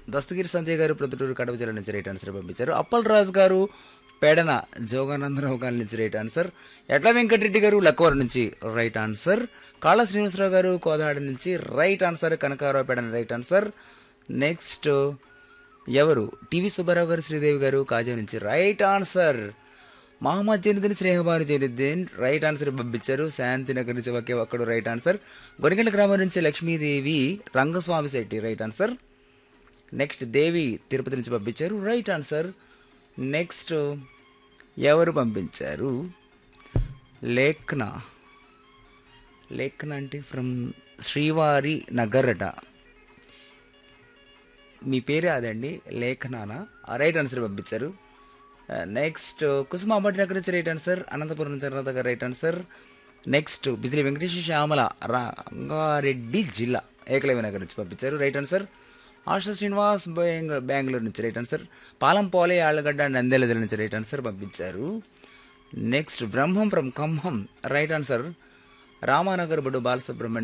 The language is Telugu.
దస్తగిరి సంజయ్ గారు ప్రొద్దుటూరు కడప జిల్లా నుంచి రైట్ ఆన్సర్ పంపించారు అప్పల్ రాజు గారు పేడన జోగానందరావు గారి నుంచి రైట్ ఆన్సర్ ఎట్ల వెంకటరెడ్డి గారు లక్కవరం నుంచి రైట్ ఆన్సర్ కాళ శ్రీనివాసరావు గారు కోదాడ నుంచి right answer Kanakarao Pedana right answer next ఎవరు టీవీ సుబ్బారావు గారు శ్రీదేవి గారు కాజా నుంచి right answer Mohammed Zainuddin Snehabanu Zainuddin right answer పంపించారు శాంతినగర్ నుంచి ఒకే ఒక్కడు రైట్ ఆన్సర్ గొరిగంట గ్రామం నుంచి Lakshmidevi Rangaswamy Shetty right answer next Devi Tirupati నుంచి పంపించారు రైట్ ఆన్సర్ నెక్స్ట్ ఎవరు పంపించారు లేఖన లేఖన అంటే ఫ్రమ్ శ్రీవారి నగర్ అట మీ పేరే అదండి లేఖనానా రైట్ ఆన్సర్ పంపించారు నెక్స్ట్ కుసుమాబాటి నగర్ నుంచి రైట్ ఆన్సర్ అనంతపురం నుంచి Anantha garu right answer next Bijili Venkateswara Shyamala Rangareddy జిల్లా ఏకలవ్య నగర్ నుంచి పంపించారు రైట్ ఆన్సర్ ఆశా శ్రీనివాస్ బెంగ- బెంగళూరు నుంచి రైట్ ఆన్సర్ పాలంపోలే ఆళ్ళగడ్డ నంద్యాల జిల్లా నుంచి రైట్ ఆన్సర్ పంపించారు next Brahmam from Khammam right answer Ramanagar బడు బాలసుబ్రహ్మణ్యం